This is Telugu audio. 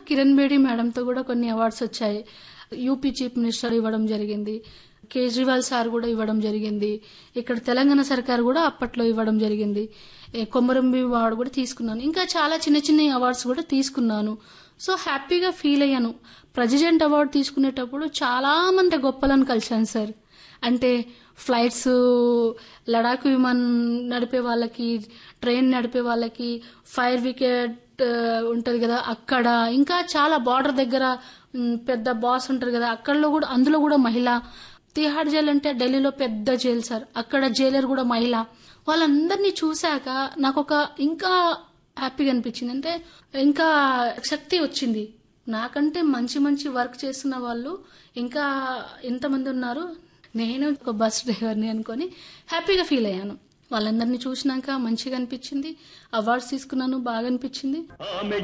కిరణ్ బేడి మేడంతో కూడా కొన్ని అవార్డ్స్ వచ్చాయి యూపీ చీఫ్ మినిస్టర్ ఇవ్వడం జరిగింది కేజ్రీవాల్ సార్ కూడా ఇవ్వడం జరిగింది ఇక్కడ తెలంగాణ సర్కార్ కూడా అప్పట్లో ఇవ్వడం జరిగింది ఏ కొమరంబి అవార్డు కూడా తీసుకున్నాను ఇంకా చాలా చిన్న చిన్న అవార్డ్స్ కూడా తీసుకున్నాను సో హ్యాపీగా ఫీల్ అయ్యాను ప్రెసిడెంట్ అవార్డు తీసుకునేటప్పుడు చాలా మంది గొప్పలను కలిశాను సార్ అంటే ఫ్లైట్స్ లడాక్ విమానం నడిపే వాళ్ళకి ట్రైన్ నడిపే వాళ్ళకి ఫైర్ వికెట్ ఉంటది కదా అక్కడ ఇంకా చాలా బార్డర్ దగ్గర ఉమ్, పెద్ద బాస్ ఉంటారు కదా అక్కడలో కూడా అందులో కూడా మహిళ తిహార్ జైలు అంటే ఢిల్లీలో పెద్ద జైలు సార్ అక్కడ జైలర్ కూడా మహిళ వాళ్ళందరినీ చూశాక నాకు ఒక ఇంకా హ్యాపీగా అనిపించింది అంటే ఇంకా శక్తి వచ్చింది నాకంటే మంచి మంచి వర్క్ చేస్తున్న వాళ్ళు ఇంకా ఎంతమంది ఉన్నారు నేను ఒక బస్ డ్రైవర్ని అనుకొని హ్యాపీగా ఫీల్ అయ్యాను వాళ్ళందరినీ చూసినాక మంచిగా అనిపించింది అవార్డ్స్ తీసుకున్నాను బాగా అనిపించింది ఆమె